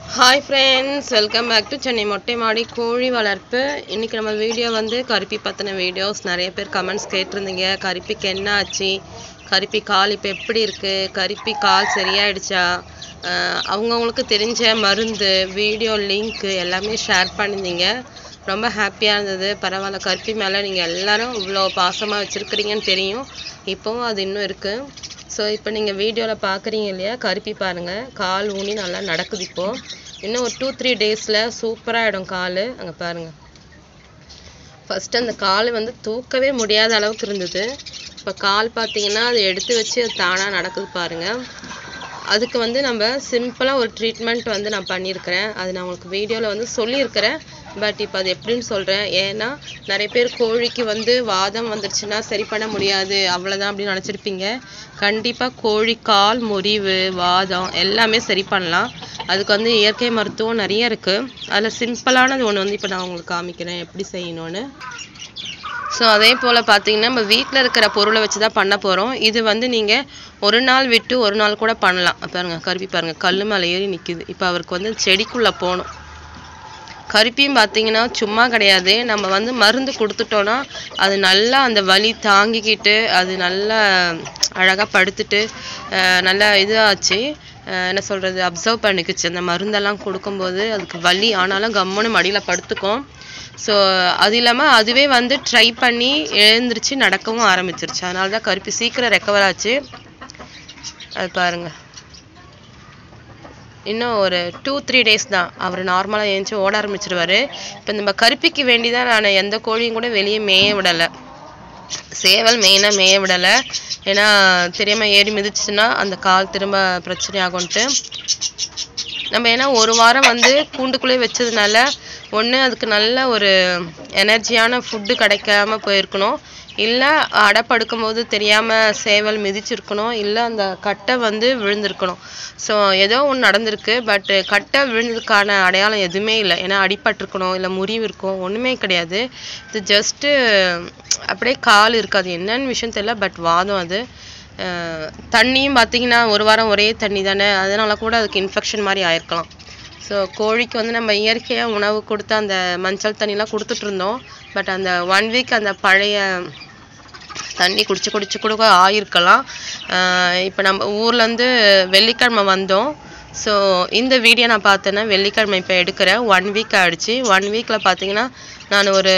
hi friends welcome back to Chennai மொட்டை மாடி கோழி வளர்ப்பு இன்றைக்கி நம்ம வீடியோ வந்து கருப்பி பற்றின வீடியோஸ் நிறைய பேர் கமெண்ட்ஸ் கேட்டிருந்தீங்க கருப்பிக்கு என்ன ஆச்சு கருப்பி கால் இப்போ எப்படி இருக்குது கருப்பி கால் சரியாயிடுச்சா அஹ் அவங்கவங்களுக்கு தெரிஞ்ச மருந்து வீடியோ லிங்க்கு எல்லாமே ஷேர் பண்ணியிருந்தீங்க ரொம்ப ஹாப்பியாக இருந்தது பரவாயில்ல கருப்பி மேலே நீங்கள் எல்லாரும் இவ்வளோ பாசமாக வச்சுருக்கிறீங்கன்னு தெரியும் இப்போவும் அது இன்னும் இருக்குது ஸோ இப்போ நீங்கள் வீடியோவில் பார்க்குறீங்க இல்லையா கருப்பி பாருங்கள் கால் ஊனி நல்லா நடக்குது இப்போது இன்னும் ஒரு டூ த்ரீ டேஸில் சூப்பராகிடும் கால் அங்கே பாருங்கள் ஃபஸ்ட்டு அந்த கால் வந்து தூக்கவே முடியாத அளவுக்கு இருந்தது இப்போ கால் பார்த்தீங்கன்னா அதை எடுத்து வச்சு அது தானாக நடக்குது பாருங்கள் அதுக்கு வந்து நம்ம சிம்பிளாக ஒரு ட்ரீட்மெண்ட் வந்து நான் பண்ணியிருக்கிறேன் அது நான் உங்களுக்கு வீடியோவில் வந்து சொல்லியிருக்கிறேன் பட் இப்போ அது எப்படின்னு சொல்கிறேன் ஏன்னா நிறைய பேர் கோழிக்கு வந்து வாதம் வந்துருச்சுன்னா சரி பண்ண முடியாது அவ்வளோதான் அப்படின்னு நினச்சிருப்பீங்க கண்டிப்பாக கோழி கால் முறிவு வாதம் எல்லாமே சரி பண்ணலாம் அதுக்கு வந்து இயற்கை மருத்துவம் நிறைய இருக்குது அதில் சிம்பிளானது ஒன்று வந்து இப்போ நான் உங்களுக்கு காமிக்கிறேன் எப்படி செய்யணும்னு ஸோ அதே போல் பார்த்தீங்கன்னா நம்ம வீட்டில் இருக்கிற பொருளை வச்சு தான் பண்ண போகிறோம் இது வந்து நீங்கள் ஒரு நாள் விட்டு ஒரு நாள் கூட பண்ணலாம் பாருங்க கருப்பி பாருங்க கல் மேலே ஏறி நிற்குது இப்போ அவருக்கு வந்து செடிக்குள்ளே போகணும் கருப்பியும் பார்த்தீங்கன்னா சும்மா கிடையாது நம்ம வந்து மருந்து கொடுத்துட்டோன்னா அது நல்லா அந்த வலி தாங்கிக்கிட்டு அது நல்லா அழகாக படுத்துட்டு அஹ் நல்லா இதாச்சு அஹ் என்ன சொல்கிறது அப்சர்வ் பண்ணிக்குச்சு அந்த மருந்தெல்லாம் கொடுக்கும்போது அதுக்கு வலி ஆனாலும் கம்முன்னு மடியில் படுத்துக்கும் ஸோ அது இல்லாமல் அதுவே வந்து ட்ரை பண்ணி எழுந்திருச்சு நடக்கவும் ஆரம்பிச்சிருச்சு அதனால தான் கருப்பி சீக்கிரம் ரெக்கவர் ஆச்சு அது பாருங்கள் இன்னும் ஒரு டூ த்ரீ டேஸ் தான் அவர் நார்மலாக எழுந்துச்சி ஓட ஆரம்பிச்சிருவாரு இப்போ நம்ம கருப்பிக்கு வேண்டி தான் நான் எந்த கோழியும் கூட வெளியே மேய விடலை சேவல் மெயினாக மேய விடலை ஏன்னா தெரியாமல் ஏறி மிதிச்சுன்னா அந்த கால் திரும்ப பிரச்சனை ஆகும்ன்ட்டு நம்ம ஏன்னா ஒரு வாரம் வந்து கூண்டுக்குள்ளே வச்சதுனால ஒன்று அதுக்கு நல்ல ஒரு எனர்ஜியான ஃபுட்டு கிடைக்காம போயிருக்கணும் இல்லை அடப்படுக்கும் போது தெரியாமல் சேவல் மிதிச்சிருக்கணும் இல்லை அந்த கட்டை வந்து விழுந்திருக்கணும் ஸோ ஏதோ ஒன்று நடந்திருக்கு பட் கட்டை விழுந்ததுக்கான அடையாளம் எதுவுமே இல்லை ஏன்னா அடிபட்டிருக்கணும் இல்லை முறிவு இருக்கும் ஒன்றுமே கிடையாது இது ஜஸ்ட்டு அப்படியே கால் இருக்காது என்னன்னு விஷயம் தெரியல பட் வாதம் அது அஹ் தண்ணியும் பார்த்தீங்கன்னா ஒரு வாரம் ஒரே தண்ணி தானே அதனால கூட அதுக்கு இன்ஃபெக்ஷன் மாதிரி ஆயிருக்கலாம் ஸோ கோழிக்கு வந்து நம்ம இயற்கையாக உணவு கொடுத்து அந்த மஞ்சள் தண்ணிலாம் கொடுத்துட்டு இருந்தோம் பட் அந்த ஒன் வீக் அந்த பழைய தண்ணி குடிச்சு குடிச்சு கூட ஆயிருக்கலாம் இப்போ நம்ம ஊர்லேருந்து வெள்ளிக்கிழமை வந்தோம் ஸோ இந்த வீடியோ நான் பார்த்தேன்னா வெள்ளிக்கிழமை இப்போ எடுக்கிறேன் ஒன் வீக் ஆயிடுச்சு ஒன் வீக்கில் பார்த்தீங்கன்னா நான் ஒரு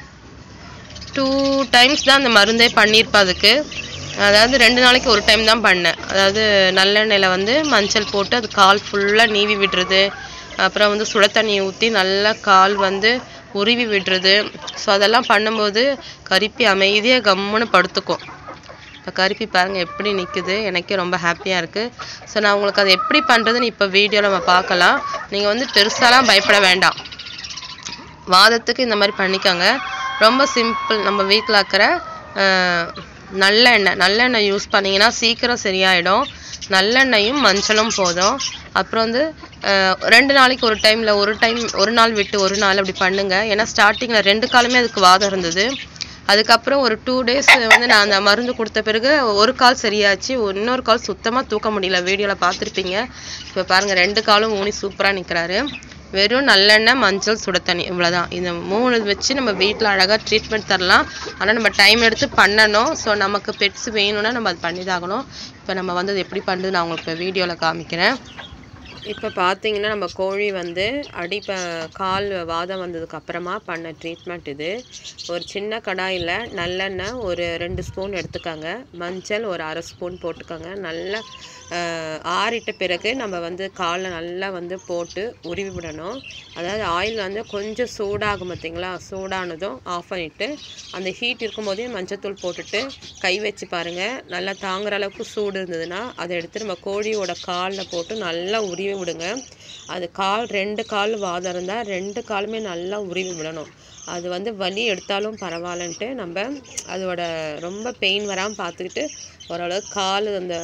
டூ டைம்ஸ் தான் அந்த மருந்தே பண்ணியிருப்பேன் அதுக்கு அதாவது ரெண்டு நாளைக்கு ஒரு டைம் தான் பண்ணேன் அதாவது நல்லெண்ணெயில் வந்து மஞ்சள் போட்டு அது கால் ஃபுல்லாக நீவி விடுறது அப்புறம் வந்து சுட தண்ணி ஊற்றி நல்லா கால் வந்து உருவி விடுறது ஸோ அதெல்லாம் பண்ணும்போது கருப்பி அமைதியாக கம்முன்னு படுத்துக்கும் இப்போ கருப்பி பாருங்கள் எப்படி நிற்குது எனக்கே ரொம்ப ஹாப்பியாக இருக்குது ஸோ நான் உங்களுக்கு அதை எப்படி பண்ணுறதுன்னு இப்போ வீடியோவில் நம்ம பார்க்கலாம் நீங்கள் வந்து பெருசாலாம் பயப்பட வேண்டாம் வாதத்துக்கு இந்த மாதிரி பண்ணிக்கோங்க ரொம்ப சிம்பிள் நம்ம வீட்டில் இருக்கிற அஹ், நல்லெண்ணெய் நல்லெண்ணெய் யூஸ் பண்ணிங்கன்னா சீக்கிரம் சரியாயிடும் நல்லெண்ணெயும் மஞ்சளும் போதும் அப்புறம் வந்து அஹ், ரெண்டு நாளைக்கு ஒரு டைமில் ஒரு டைம் ஒரு நாள் விட்டு ஒரு நாள் அப்படி பண்ணுங்க ஏன்னா ஸ்டார்டிங்கில் ரெண்டு காலுமே அதுக்கு வாதம் இருந்தது அதுக்கப்புறம் ஒரு டூ டேஸ் வந்து நான் அந்த மருந்து கொடுத்த பிறகு ஒரு கால் சரியாச்சு இன்னொரு கால் சுத்தமாக தூக்க முடியல வீடியோவில் பார்த்துருப்பீங்க இப்போ பாருங்கள் ரெண்டு காலும் ஊனி சூப்பராக நிற்கிறாரு வெறும் நல்லெண்ணெய் மஞ்சள் சுட தண்ணி இவ்வளோதான் இந்த மூணு வச்சு நம்ம வீட்டில் அழகாக ட்ரீட்மெண்ட் தரலாம் ஆனால் நம்ம டைம் எடுத்து பண்ணணும் ஸோ நமக்கு பெட்ஸ் வேணும்னா நம்ம அது பண்ணி தாகணும் இப்போ நம்ம வந்து அது எப்படி பண்ணுறது நான் உங்களுக்கு வீடியோவில் காமிக்கிறேன் இப்போ பார்த்தீங்கன்னா நம்ம கோழி வந்து அடி ப கால் வாதம் வந்ததுக்கு அப்புறமா பண்ண ட்ரீட்மெண்ட் இது ஒரு சின்ன கடாயில் நல்லெண்ணெய் ஒரு ரெண்டு ஸ்பூன் எடுத்துக்கோங்க மஞ்சள் ஒரு அரை ஸ்பூன் போட்டுக்கோங்க நல்லா அஹ், ஆறிட்ட பிறகு நம்ம வந்து காலில் நல்லா வந்து போட்டு உருவி விடணும் அதாவது ஆயில் வந்து கொஞ்சம் சூடாகும் பார்த்தீங்களா சூடானதும் ஆஃப் பண்ணிவிட்டு அந்த ஹீட் இருக்கும்போதே மஞ்சத்தூள் போட்டுட்டு கை வச்சு பாருங்கள் நல்லா தாங்குற அளவுக்கு சூடு இருந்ததுன்னா அதை எடுத்து நம்ம கோழியோட காலில் போட்டு நல்லா உருவி விடுங்க அது கால் ரெண்டு கால் வாதம் இருந்தால் ரெண்டு காலுமே நல்லா உருவி விடணும் அது வந்து வலி எடுத்தாலும் பரவாயில்லன்ட்டு நம்ம அதோட ரொம்ப பெயின் வராமல் பார்த்துக்கிட்டு ஓரளவுக்கு கால் அந்த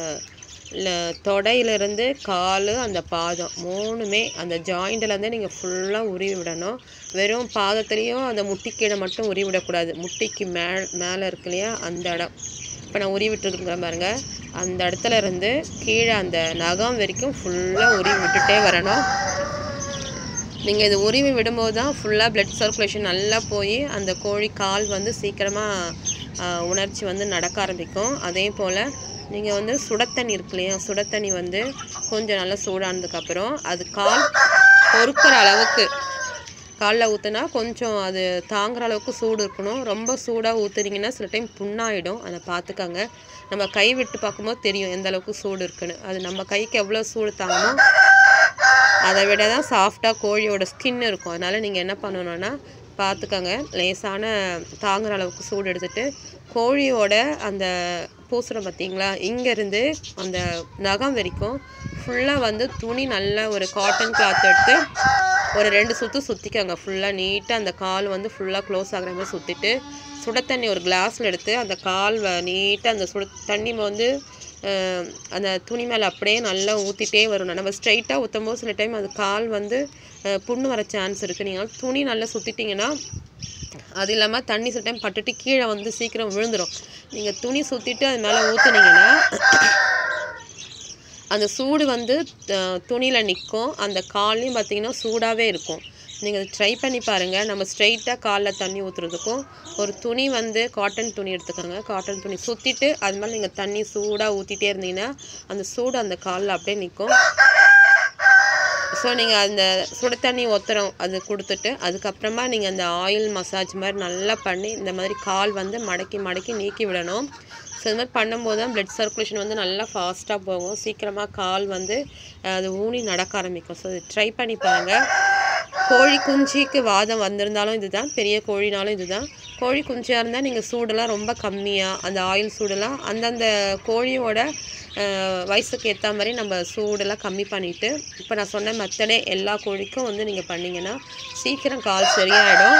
ல- தொடையிலிருந்து கால் அந்த பாதம் மூணுமே அந்த ஜாயிண்ட்லேருந்தே நீங்கள் ஃபுல்லாக உருவி விடணும் வெறும் பாதத்துலேயும் அந்த முட்டிக்கீழே மட்டும் உருவி விடக்கூடாது முட்டிக்கு மே மேலே இருக்கு இல்லையா அந்த இடம் இப்போ நான் உருவி விட்டுருக்குறேன் பாருங்க அந்த இடத்துல இருந்து கீழே அந்த நகம் வரைக்கும் ஃபுல்லாக உருவி விட்டுட்டே வரணும் நீங்கள் இது உருவி விடும்போது தான் ஃபுல்லாக பிளட் சர்க்குலேஷன் நல்லா போய் அந்த கோழி கால் வந்து சீக்கிரமாக உணர்ச்சி வந்து நடக்க ஆரம்பிக்கும் அதே போல் நீங்கள் வந்து சுடத்தண்ணி இருக்கு இல்லையா சுடத்தண்ணி வந்து கொஞ்சம் நல்லா சூடானதுக்கப்புறம் அது கால் பொறுக்கிற அளவுக்கு காலில் ஊற்றுனா கொஞ்சம் அது தாங்குற அளவுக்கு சூடு இருக்கணும் ரொம்ப சூடாக ஊற்றுனீங்கன்னா சில டைம் புண்ணாயிடும் அதை பார்த்துக்கங்க நம்ம கை விட்டு பார்க்கும்போது தெரியும் எந்த அளவுக்கு சூடு இருக்குன்னு அது நம்ம கைக்கு எவ்வளோ சூடு தாங்குமோ அதை விட தான் சாஃப்டாக கோழியோட ஸ்கின் இருக்கும் அதனால் நீங்கள் என்ன பண்ணணும்னா பார்த்துக்கங்க லேசான தாங்குற அளவுக்கு சூடு எடுத்துட்டு கோழியோட அந்த பூசுகிறோம் பார்த்தீங்களா இங்கேருந்து அந்த நகம் வரைக்கும் ஃபுல்லாக வந்து துணி நல்ல ஒரு காட்டன் கிளாத் எடுத்து ஒரு ரெண்டு சுற்று சுற்றிக்கோங்க ஃபுல்லாக நீட்டாக அந்த கால் வந்து ஃபுல்லாக க்ளோஸ் ஆகுற மாதிரி சுற்றிட்டு சுட தண்ணி ஒரு கிளாஸில் எடுத்து அந்த கால் நீட்டாக அந்த சுட தண்ணி வந்து அஹ், அந்த துணி மேலே அப்படியே நல்லா ஊற்றிட்டே வரணும் நம்ம ஸ்ட்ரைட்டாக ஊற்றும் போது சில டைம் அது கால் வந்து அஹ், புண்ணு வர சான்ஸ் இருக்குது நீங்கள் துணி நல்லா சுற்றிட்டிங்கன்னா அது இல்லாமல் தண்ணி சில டைம் பட்டுட்டு கீழே வந்து சீக்கிரம் விழுந்துடும் நீங்கள் துணி சுற்றிட்டு அது மேலே ஊற்றுனீங்கன்னா அந்த சூடு வந்து துணியில் நிற்கும் அந்த கால்லையும் பார்த்தீங்கன்னா சூடாகவே இருக்கும் நீங்கள் ட்ரை பண்ணி பாருங்கள் நம்ம ஸ்ட்ரைட்டாக காலில் தண்ணி ஊற்றுறதுக்கும் ஒரு துணி வந்து காட்டன் துணி எடுத்துக்கோங்க காட்டன் துணி சுற்றிட்டு அது மேலே நீங்கள் தண்ணி சூடாக ஊற்றிட்டே இருந்தீங்கன்னா அந்த சூடு அந்த காலில் அப்படியே நிற்கும் ஸோ நீங்கள் அந்த சுடு தண்ணி ஒத்தரம் அது கொடுத்துட்டு அதுக்கப்புறமா நீங்கள் அந்த ஆயில் மசாஜ் மாதிரி நல்லா பண்ணி இந்த மாதிரி கால் வந்து மடக்கி மடக்கி நீக்கி விடணும் ஸோ இது மாதிரி பண்ணும்போது தான் பிளட் சர்க்குலேஷன் வந்து நல்லா ஃபாஸ்ட்டாக போகும் சீக்கிரமாக கால் வந்து அஹ், அது ஊனி நடக்க ஆரம்பிக்கும் ஸோ இது ட்ரை பண்ணி பாருங்கள் கோழி குஞ்சிக்கு வாதம் வந்திருந்தாலும் இதுதான் பெரிய கோழினாலும் இதுதான் கோழி குஞ்சியாக இருந்தால் நீங்கள் சூடெல்லாம் ரொம்ப கம்மியாக அந்த ஆயில் சூடெல்லாம் அந்தந்த கோழியோட அஹ், வயசுக்கு ஏற்ற மாதிரி நம்ம சூடெல்லாம் கம்மி பண்ணிவிட்டு இப்போ நான் சொன்ன மெத்தடே எல்லா கோழிக்கும் வந்து நீங்கள் பண்ணீங்கன்னா சீக்கிரம் கால் சரியாயிடும்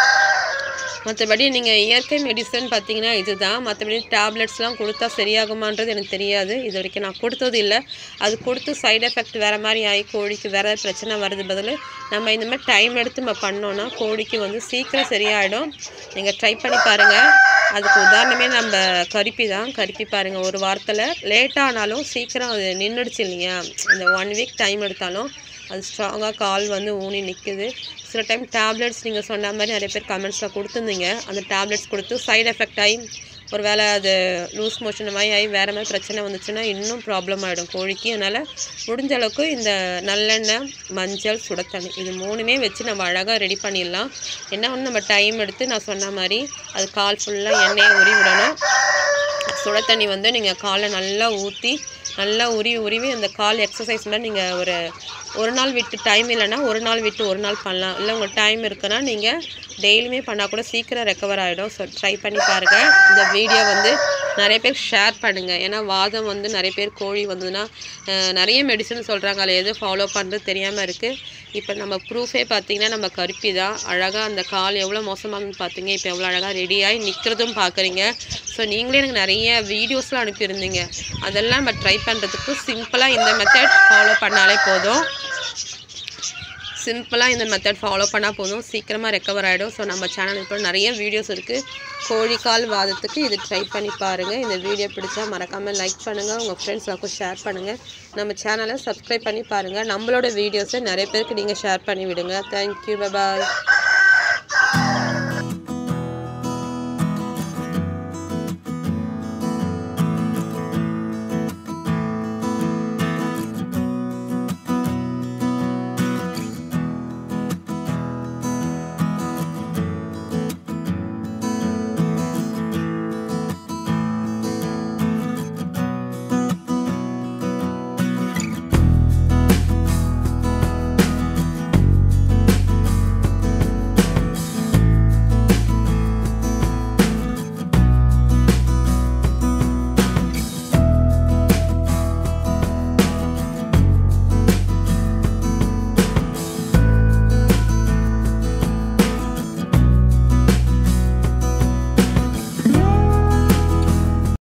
மற்றபடி நீங்கள் இயற்கை மெடிசன் பார்த்தீங்கன்னா இதுதான் மற்றபடி டேப்லெட்ஸ்லாம் கொடுத்தா சரியாகுமான்றது எனக்கு தெரியாது இது வரைக்கும் நான் கொடுத்தது இல்லை அது கொடுத்து சைடு எஃபெக்ட் வேறு மாதிரி ஆகி கோழிக்கு வேறு பிரச்சனை வருது பதில் நம்ம இந்த மாதிரி டைம் எடுத்து நம்ம பண்ணோன்னா கோழிக்கு வந்து சீக்கிரம் சரியாயிடும் நீங்கள் ட்ரை பண்ணி பாருங்கள் அதுக்கு உதாரணமே நம்ம கருப்பி தான் கருப்பி பாருங்கள் ஒரு வாரத்தில் லேட்டானாலும் சீக்கிரம் அது நின்றுடுச்சு இல்லையா அந்த ஒன் வீக் டைம் எடுத்தாலும் அது ஸ்ட்ராங்காக கால் வந்து ஊனி நிற்குது சில டைம் டேப்லெட்ஸ் நீங்கள் சொன்ன மாதிரி நிறைய பேர் கமெண்ட்ஸில் கொடுத்துருந்தீங்க அந்த டேப்லெட்ஸ் கொடுத்து சைடு எஃபெக்ட் ஆகி ஒரு வேளை அது லூஸ் மோஷன் மாதிரி ஆகி வேறு மாதிரி பிரச்சனை வந்துச்சுன்னா இன்னும் ப்ராப்ளம் ஆகிடும் கோழிக்கு அதனால் முடிஞ்ச அளவுக்கு இந்த நல்லெண்ணெய் மஞ்சள் சுடத்தண்ணி இது மூணுமே வச்சு நம்ம அழகாக ரெடி பண்ணிடலாம் என்ன ஒன்று நம்ம டைம் எடுத்து நான் சொன்ன மாதிரி அது கால் ஃபுல்லாக எண்ணெயை உரி விடணும் சுட தண்ணி வந்து நீங்கள் காலை நல்லா ஊற்றி நல்லா உருவி உருவி அந்த கால் எக்ஸசைஸ் மாதிரி நீங்கள் ஒரு ஒரு நாள் விட்டு டைம் இல்லைன்னா ஒரு நாள் விட்டு ஒரு நாள் பண்ணலாம் இல்லை உங்களுக்கு டைம் இருக்குன்னா நீங்கள் டெய்லியுமே பண்ணால் கூட சீக்கிரம் ரெக்கவர் ஆகிடும் ஸோ ட்ரை பண்ணி பாருங்கள் இந்த வீடியோ வந்து நிறைய பேர் ஷேர் பண்ணுங்கள் ஏன்னா வாதம் வந்து நிறைய பேர் கோழி வந்ததுன்னா அஹ், நிறைய மெடிசன் சொல்கிறாங்க அதில் எது ஃபாலோ பண்ணுறது தெரியாமல் இருக்குது இப்போ நம்ம ப்ரூஃபே பார்த்தீங்கன்னா நம்ம கருப்பி தான் அழகாக அந்த கால் எவ்வளோ மோசமானு பார்த்தீங்க இப்போ எவ்வளோ அழகாக ரெடியாகி நிற்கிறதும் பார்க்குறீங்க ஸோ நீங்களே எனக்கு நிறைய வீடியோஸ்லாம் அனுப்பியிருந்தீங்க அதெல்லாம் நம்ம ட்ரை பண்ணுறதுக்கு சிம்பிளாக இந்த மெத்தட் ஃபாலோ பண்ணாலே போதும் சிம்பிளாக இந்த மெத்தட் ஃபாலோ பண்ணால் போதும் சீக்கிரமாக ரெக்கவர் ஆகிடும் ஸோ நம்ம சேனல் இப்போ நிறைய வீடியோஸ் இருக்குது கோழிக்கால் வாதத்துக்கு இது ட்ரை பண்ணி பாருங்கள் இந்த வீடியோ பிடிச்சா மறக்காமல் லைக் பண்ணுங்கள் உங்கள் ஃப்ரெண்ட்ஸ்லாக்கும் ஷேர் பண்ணுங்கள் நம்ம சேனலை சப்ஸ்கிரைப் பண்ணி பாருங்கள் நம்மளோட வீடியோஸை நிறைய பேருக்கு நீங்கள் ஷேர் பண்ணி விடுங்க தேங்க்யூ பாய்